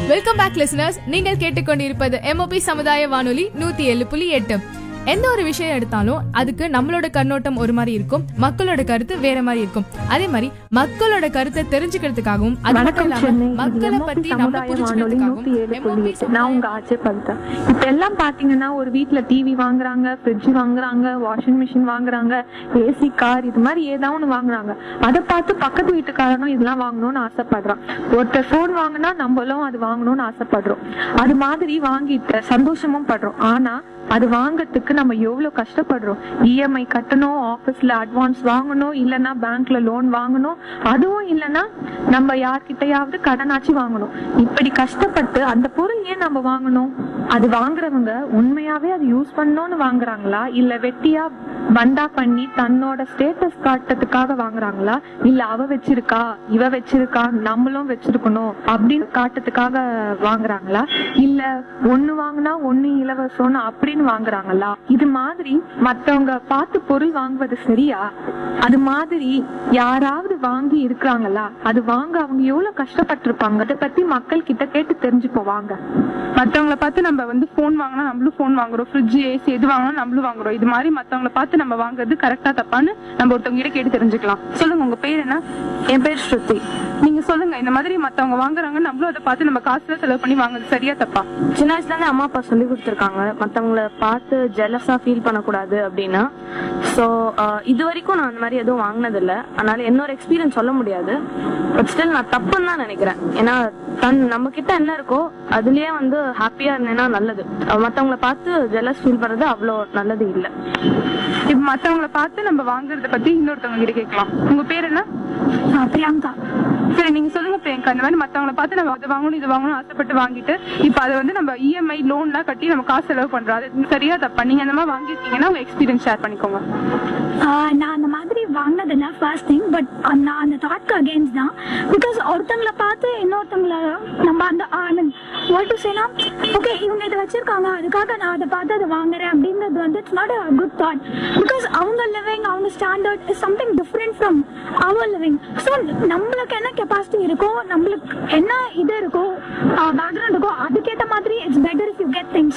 Welcome back listeners நீங்கள் கேட்டுக்கொண்டிருப்பது MOP சமுதாய வானொலி நூத்தி ஏழு புள்ளி எட்டு எந்த ஒரு விஷயம் எடுத்தாலும் அதுக்கு நம்மளோட கண்ணோட்டம் ஒரு மாதிரி இருக்கும் மக்களோட கருத்து வேற மாதிரி இருக்கும் அதே மாதிரி மக்களோட கருத்தை தெரிஞ்சுக்கிறதுக்காகவும் அது மட்டும் வணக்கம் இல்லாம சென்னை இது மக்களை MOP பத்தி நம்ம சமுதாய வானொலி நூத்தி ஏழு புள்ளி புரிஞ்சுக்கிறதுக்காகவும் எட்டு நான் உங்க ஆட்சி பவித்ரா இப்ப எல்லாம் பாத்தீங்கன்னா ஒரு வீட்ல டிவி வாங்குறாங்க ஃப்ரிட்ஜ் வாங்குறாங்க வாஷிங் மிஷின் வாங்குறாங்க ஏசி கார் இது மாதிரி ஏதாவது ஒண்ணு வாங்குறாங்க அதை பார்த்து பக்கத்து வீட்டுக்காரனும் இதெல்லாம் வாங்கணும்னு ஆசைப்படுறான் ஒருத்தர் போன் வாங்கினா நம்மளும் அது வாங்கணும்னு ஆசைப்படுறோம் அது மாதிரி வாங்கிட்டு சந்தோஷமும் படுறோம் ஆனா அது வாங்கறதுக்கு நம்ம எவ்வளவு கஷ்டப்படுறோம் இஎம்ஐ கட்டணும் ஆபீஸ்ல அட்வான்ஸ் வாங்கணும் இல்லனா பேங்க்ல லோன் வாங்கணும் அதுவும் இல்லனா நம்ம யார்கிட்டயாவது கடனாச்சு வாங்கணும் இப்படி கஷ்டப்பட்டு அந்த பொருள் ஏன் நம்ம வாங்கணும் அது வாங்குறவங்க உண்மையாவே அது யூஸ் பண்ணணும்னு வாங்குறாங்களா இல்ல வெட்டியா பந்தா பண்ணி தன்னோட ஸ்டேட்டஸ் காட்டுறதுக்காக வாங்குறாங்களா இல்ல அவ வச்சிருக்கா இவ வச்சிருக்கா நம்மளும் வச்சிருக்கணும் அப்படின்னு காட்டுறதுக்காக வாங்குறாங்களா இல்ல ஒண்ணு வாங்கினா ஒண்ணு இலவசம்னு அப்படின்னு வாங்குறாங்களா இது மாதிரி மத்தவங்க பார்த்து பொருள் வாங்குவது சரியா அது மாதிரி யாராவது வாங்கி இருக்கிறாங்களா அது வாங்க அவங்க எவ்வளவு கஷ்டப்பட்டிருப்பாங்க அதை பத்தி மக்கள் கிட்ட கேட்டு தெரிஞ்சுப்போம் வாங்க மத்தவங்கள பார்த்து நம்ம வந்து ஃபோன் வாங்கினா நம்மளும் ஃபோன் வாங்குறோம் ஃப்ரிட்ஜ் ஏசி எது வாங்கினா நம்மளும் வாங்குறோம் இது மாதிரி மத்தவங்கள பார்த்து நம்ம வாங்குறது கரெக்டா தப்பான்னு நம்ம ஒருத்தவங்க கிட்ட கேட்டு தெரிஞ்சுக்கலாம் சொல்லுங்க உங்க பேர் என்ன என் பேர் ஸ்ருதி நீங்க சொல்லுங்க இந்த மாதிரி மத்தவங்க வாங்குறாங்க நம்மளும் அதை பார்த்து நம்ம காசுல செலவு பண்ணி வாங்குறது சரியா தப்பா சின்ன வயசுல இருந்து அம்மா அப்பா சொல்லி கொடுத்துருக்காங்க மத்தவங்கள பார்த்து ஜெலஸா ஃபீல் பண்ணக்கூடாது அப்படின்னா ஸோ இது வரைக்கும் நான் அந்த மாதிரி எதுவும் வாங்கினது இல்ல அதனால என்னோட எக்ஸ்பீரியன்ஸ் சொல்ல முடியாது பட் ஸ்டில் நான் தப்புன்னு தான் நினைக்கிறேன் ஏன்னா தன் நம்ம கிட்ட என்ன இருக்கோ அதுலயே வந்து ஹாப்பியா இருந்தேன்னா நல்லது அஹ் மத்தவங்கள பார்த்து ஜெலஸ் ஃபீல் பண்றது அவ்வளோ நல்லது இல்லை இப்ப மத்தவங்கள பார்த்து நம்ம வாங்குறத பத்தி இன்னொருத்தவங்க கிட்ட கேட்கலாம் உங்க பேர் என்ன பிரியங்கா சரி நீங்க சொல்லுங்க பிரியங்கா இந்த மாதிரி மத்தவங்கள பார்த்து நம்ம அதை வாங்கணும் இது வாங்கணும் ஆசைப்பட்டு வாங்கிட்டு இப்ப அதை வந்து நம்ம இஎம்ஐ லோன்லாம் கட்டி நம்ம காசு செலவு பண்றோம் அது சரியா தப்பா நீங்க அந்த மாதிரி வாங்கிருக்கீங்கன்னா உங்க எக்ஸ்பீரியன்ஸ் ஷேர் பண்ணிக்கோங்க ஆஹ் நான் அந்த மாதிரி வாங்கினதில்ல ஃபர்ஸ்ட் திங் பட் நான் அந்த தாட்க்கு அகேன்ஸ்ட் தான் பிகாஸ் ஒருத்தங்கள பார்த்து இன்னொருத்தங்கள நம்ம அந்த ஐ மீன் வாட் டு சேனா ஓகே இவங்க இதை வச்சிருக்காங்க அதுக்காக நான் அதை பார்த்து அதை வாங்குறேன் அப்படிங்கிறது வந்து it's not a good thought because அவங்க லிவிங் அவங்க standard is something different from our living so நம்மளுக்கு என்ன கெப்பாசிட்டி இருக்கோ நம்மளுக்கு என்ன இது இருக்கோ பேக்ரவுண்ட் இருக்கோ அதுக்கேற்ற மாதிரி it's better if you get things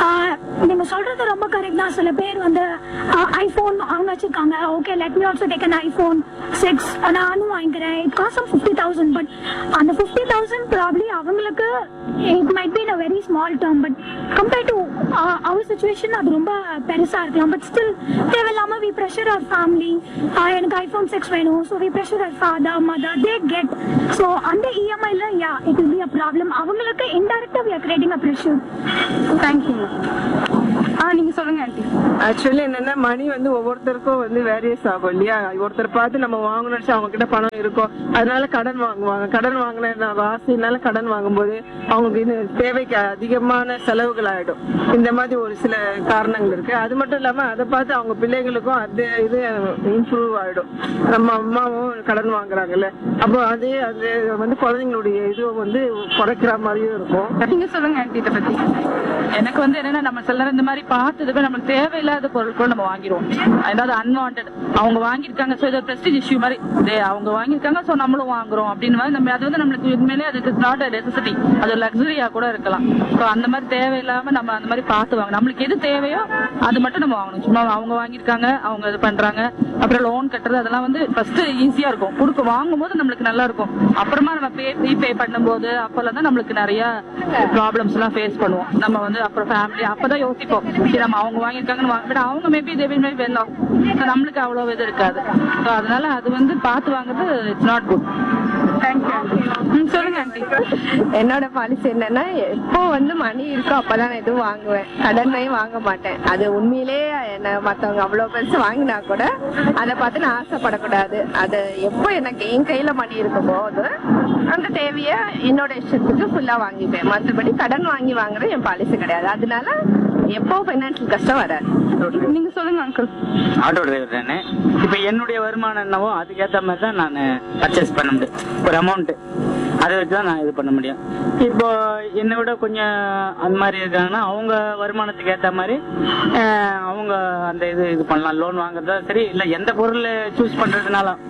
நீங்க சொல்றது ரொம்ப கரெக்ட் தான் சில பேர் வந்து ஐபோன் அவங்க வச்சிருக்காங்க okay let me also take an iPhone six நானும் வாங்கிக்கிறேன் it cost fifty thousand but அந்த ஃபிஃப்டி தௌசண்ட் ப்ராப்ளி அவங்களுக்கு it might be a very small term but compared to our situation அது ரொம்ப பெருசா இருக்கலாம் பட் ஸ்டில் தேவையில்லாம வி ப்ரெஷர் அவர் ஃபேமிலி எனக்கு ஐபோன் சிக்ஸ் வேணும் so we pressure our father mother they get so அந்த இஎம்ஐல ya it will be a problem அவங்களுக்கு இன்டெரக்டா we are creating a pressure thank you ஆ நீங்க சொல்லுங்க ஆண்டி ஆக்சுவலி என்னன்னா மணி வந்து ஒவ்வொருத்தருக்கும் வந்து வேரியஸ் ஆகும் இல்லையா ஒருத்தர் பார்த்து நம்ம வாங்கணும்னு அவங்க கிட்ட பணம் இருக்கும் அதனால கடன் வாங்குவாங்க கடன் வாங்கின ஆசைனால கடன் வாங்கும்போது அவங்களுக்கு இது தேவைக்கு அதிகமான செலவுகள் ஆயிடும் இந்த மாதிரி ஒரு சில காரணங்கள் இருக்கு அது மட்டும் இல்லாம அதை பார்த்து அவங்க பிள்ளைங்களுக்கும் அது இது இம்ப்ரூவ் ஆயிடும் நம்ம அம்மாவும் கடன் வாங்குறாங்கல்ல அப்போ அது அது வந்து குழந்தைங்களுடைய இது வந்து குறைக்கிற மாதிரியும் இருக்கும் நீங்க சொல்லுங்க ஆண்டி இதை பத்தி எனக்கு வந்து என்னன்னா நம்ம சிலர் இந்த மாதிரி பார்த்ததுக்கு நமக்கு தேவையில்லாத பொருட்கள் நம்ம வாங்கிடுவோம் அதாவது அன்வான்ட் அவங்க வாங்கியிருக்காங்க சோ இது பிரஸ்டீஜ் இஷ்யூ மாதிரி டேய், அவங்க வாங்கியிருக்காங்க சோ நம்மளும் வாங்குறோம் அப்படின்னு மாதிரி நம்ம அது வந்து நம்மளுக்கு உண்மையிலேயே அது நாட் நெசசிட்டி அது லக்ஸரியா கூட இருக்கலாம் சோ அந்த மாதிரி தேவையில்லாம நம்ம அந்த மாதிரி பார்த்து வாங்க நம்மளுக்கு எது தேவையோ அது மட்டும் நம்ம வாங்கணும் சும்மா அவங்க வாங்கியிருக்காங்க அவங்க இது பண்றாங்க அப்புறம் லோன் கட்டுறது அதெல்லாம் வந்து ஃபர்ஸ்ட் ஈஸியா இருக்கும் கொடுக்க வாங்கும் போது நம்மளுக்கு நல்லா இருக்கும் அப்புறமா நம்ம பே ப்ரீபே பண்ணும்போது அப்பெல்லாம் தான் நம்மளுக்கு நிறைய ப்ராப்ளம்ஸ் எல்லாம் ஃபேஸ் பண்ணுவோம் நம்ம வந்து அப்புறம் ஃபேமிலி அப்பதான் யோசிப்போம் சரி நம்ம அவங்க வாங்கியிருக்காங்கன்னு வாங்க பட் அவங்க மேபி இதே மேபி வெல்லம் நம்மளுக்கு அவ்வளவு இது இருக்காது ஸோ அதனால அது வந்து பார்த்து வாங்குறது it's not good thank you aunty ம், சொல்லுங்க ஆண்டி என்னோட பாலிசி என்னன்னா எப்போ வந்து மணி இருக்கோ அப்பதான் நான் எதுவும் வாங்குவேன் கடனையும் வாங்க மாட்டேன் அது உண்மையிலே என்ன மத்தவங்க அவ்வளவு பெருசு வாங்கினா கூட அதை பார்த்து நான் ஆசைப்படக்கூடாது அது எப்போ எனக்கு என் கையில மணி இருக்கும் போது அந்த தேவைய என்னோட இஷ்டத்துக்கு ஃபுல்லா வாங்கிப்பேன் மற்றபடி கடன் வாங்கி வாங்குறது என் பாலிசி கிடையாது அதனால எப்போ பைனான்சியல் கஷ்டம் வராது நீங்க சொல்லுங்க அங்கிள் ஆட்டோ டிரைவர் தானே இப்போ என்னுடைய வருமானம் என்னவோ அதுக்கேற்ற மாதிரி தான் நான் பர்ச்சேஸ் பண்ண முடியும் ஒரு அமௌண்ட் அதை வச்சு தான் நான் இது பண்ண முடியும் இப்போ என்னை விட கொஞ்சம் அந்த மாதிரி இருக்காங்கன்னா அவங்க வருமானத்துக்கு ஏற்ற மாதிரி அஹ், அவங்க அந்த இது இது பண்ணலாம் லோன் வாங்குறதா சரி இல்லை எந்த பொருள் சூஸ் பண்ணுறதுனாலும்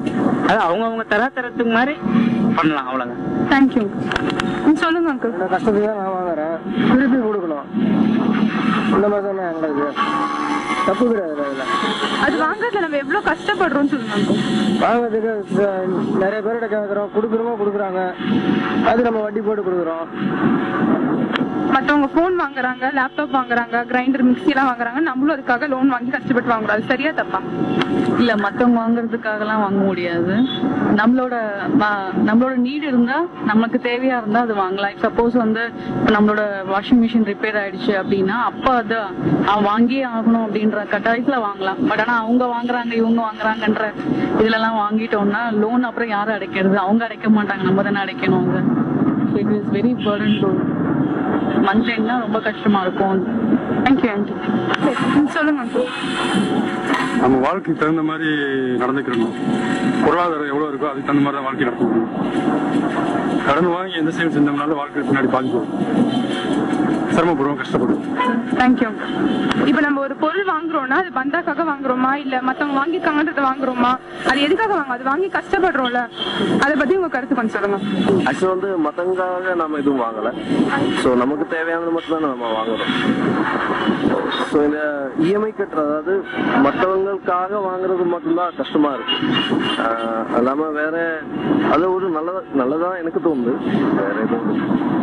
அது அவங்கவுங்க தராதரத்துக்கு மாதிரி பண்ணலாம் அவ்வளவுதான் தேங்க்யூ சொல்லுங்க அங்கிள் இந்த கஷ்டத்துக்கு தான் நான் வாங்குறேன் திருப்பி கொடுக்கணும் இந்த மாதிரி தானே எங்களுக்கு தப்பு கிடையாது அதில் அது வாங்குறதுல நம்ம எவ்வளவு கஷ்டப்படுறோம்னு சொல்லுங்க அங்கிள் வாங்குறதுக்கு ச- நிறைய பேர்கிட்ட கேட்குறோம் கொடுக்குறோமோ கொடுக்குறாங்க அது நம்ம வட்டி போட்டு கொடுக்குறோம் மத்தவங்க போன் வாங்குறாங்க லேப்டாப் வாங்குறாங்க கிரைண்டர் மிக்ஸி எல்லாம் வாங்குறாங்க நம்மளும் அதுக்காக லோன் வாங்கி கஷ்டப்பட்டு வாங்குறோம் அது சரியா தப்பா இல்ல மத்தவங்க வாங்குறதுக்காக எல்லாம் வாங்க முடியாது நம்மளோட ம- நம்மளோட நீடு இருந்தா நமக்கு தேவையா இருந்தா அது வாங்கலாம் சப்போஸ் வந்து இப்ப நம்மளோட வாஷிங் மிஷின் ரிப்பேர் ஆயிடுச்சு அப்படின்னா அப்ப அது அவன் வாங்கியே ஆகணும் அப்படின்ற கட்டாயத்துல வாங்கலாம் பட் ஆனா அவங்க வாங்குறாங்க இவங்க வாங்குறாங்கன்ற இதுல எல்லாம் வாங்கிட்டோம்னா லோன் அப்புறம் யாரும் அடைக்கிறது அவங்க அடைக்க மாட்டாங்க நம்ம தானே அடைக்கணும் அவங்க it is very burden to month எண்ட்னா ரொம்ப கஷ்டமா இருக்கும் தேங்க்யூ ஆண்டி சொல்லுங்க uncle. நம்ம வாழ்க்கைக்கு தகுந்த மாதிரி நடந்துக்கிறணும் பொருளாதாரம் எவ்வளவு இருக்கோ அதுக்கு தகுந்த மாதிரி தான் வாழ்க்கை நடத்த முடியும் கடன் வாங்கி எந்த செயல் செஞ்சோம்னாலும் வாழ்க்கை பின்னாடி பாதிக்கும் சிரமப்படுவோம் கஷ்டப்படுவோம் தேங்க்யூ இப்போ நம்ம ஒரு பொருள் வாங்குறோம்னா அது பந்தாக்காக வாங்குறோமா இல்ல மத்தவங்க வாங்கியிருக்காங்கன்றத வாங்குறோமா அது எதுக்காக வாங்க அது வாங்கி கஷ்டப்படுறோம்ல அதை பத்தி உங்க கருத்து கொஞ்சம் சொல்லுங்க ஆக்சுவலா வந்து மத்தவங்களுக்காக நம்ம எதுவும் வாங்கல சோ நமக்கு தேவையானது மட்டும் தான் நம்ம வாங்குறோம் சோ இந்த இஎம்ஐ கட்டுறது அதாவது மத்தவங்களுக்காக வாங்குறது மட்டும்தான் கஷ்டமா இருக்கு ஆஹ் அல்லாம வேற அது ஒரு நல்லதா நல்லதா எனக்கு தோணுது வேற எதுவும்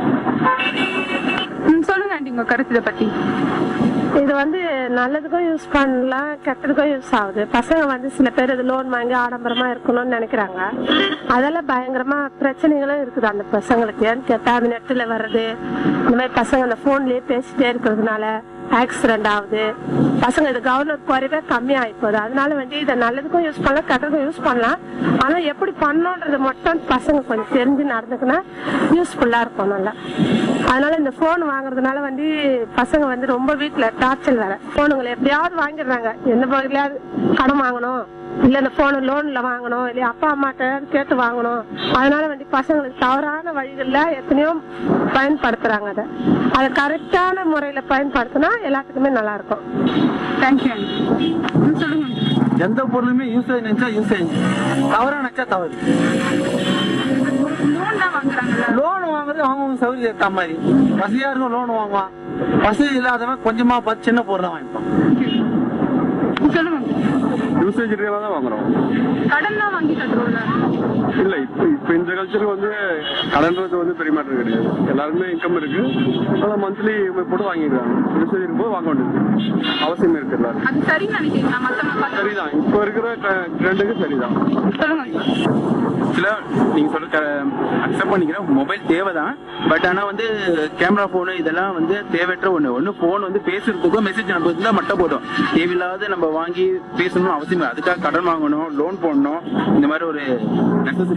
ம், சொல்லுங்க ஆண்டி உங்க கருத்து இதை பத்தி இது வந்து நல்லதுக்கும் யூஸ் பண்ணலாம் கெட்டதுக்கும் யூஸ் ஆகுது பசங்க வந்து சில பேர் இது லோன் வாங்கி ஆடம்பரமா இருக்கணும்னு நினைக்கிறாங்க அதெல்லாம் பயங்கரமா பிரச்சனைகளும் இருக்குது அந்த பசங்களுக்கு ஏன்னு கேட்டா அது நெட்டுல வர்றது இந்த மாதிரி பசங்க அந்த போன்லயே பேசிட்டே இருக்கிறதுனால ஆக்சிடென்ட் ஆகுது பசங்க இது கவர்னர் குறைவே கம்மி ஆயிப்போகுது அதனால வந்து இதை நல்லதுக்கும் யூஸ் பண்ணலாம் கெட்டதுக்கும் யூஸ் பண்ணலாம் ஆனா எப்படி பண்ணணுன்றது மட்டும் பசங்க கொஞ்சம் தெரிஞ்சு நடந்துக்கினா யூஸ்ஃபுல்லா இருக்கும் நல்லா அதனால இந்த போன் வாங்குறதுனால வந்து பசங்க வந்து ரொம்ப வீட்டுல டார்ச்சல் வேற போனுங்களை எப்படியாவது வாங்கிடுறாங்க எந்த பகுதியிலாவது கடன் வாங்கணும் இல்ல இந்த போன் லோன்ல வாங்கணும் இல்ல அப்பா அம்மாட்ட கேட்டு வாங்கணும் அதனால வந்து பசங்களுக்கு தவறான வழிகள்ல எத்தனையோ பயன்படுத்துறாங்க அதை அதை கரெக்டான முறையில பயன்படுத்தினா எல்லாத்துக்குமே நல்லா இருக்கும் தேங்க்யூ சொல்லுங்க எந்த பொருளுமே யூசேஜ் நினைச்சா யூசேஜ் தவறா நினைச்சா தவறு லோன் தான் வாங்குறாங்கல்ல லோன் வாங்குறது அவங்கவுங்க சௌகரியம் ஏற்ற மாதிரி வசதியா இருக்கும் லோன் வாங்குவான் வசதி இல்லாதவன் கொஞ்சமா பார்த்து சின்ன பொருளை வாங்கிப்பான் சொல்லுங்க யூசேஜ் ரீதியாக தான் வாங்குறோம் கடன் தான் வாங்கி கட்டுறோம்ல இல்ல இப்ப இப்ப இந்த கல்ச்சருக்கு வந்து கடன்றது வந்து பெரிய மேட்டர் கிடையாது எல்லாருக்குமே இன்கம் இருக்கு அதான் மந்த்லி போட்டு வாங்கிக்கிறாங்க யூசேஜ் இருக்கும்போது வாங்க வேண்டியது அவசியம் இருக்கு எல்லாரும் அது சரின்னு நினைக்கிறீங்களா மத்தவங்க பார்த்து சரிதான் இப்போ இருக்கிற ட்ரெண்டுக்கு சரிதான் சொல்லுங்க ஆக்சுவலா நீங்க சொல்ற அக்செப்ட் பண்ணிக்கிறேன் மொபைல் தேவைதான் பட் ஆனா வந்து கேமரா போனு இதெல்லாம் வந்து தேவையற்ற ஒண்ணு ஒண்ணு போன் வந்து பேசுறதுக்கோ மெசேஜ் அனுப்புறதுக்கு தான் மட்டும் போதும் தேவையில்லாத நம்ம வாங்கி பேசணும்னு அவசியம் இல்லை. அதுக்காக கடன் வாங்கணும் லோன் போடணும் இந்த மாதிரி ஒரு necessity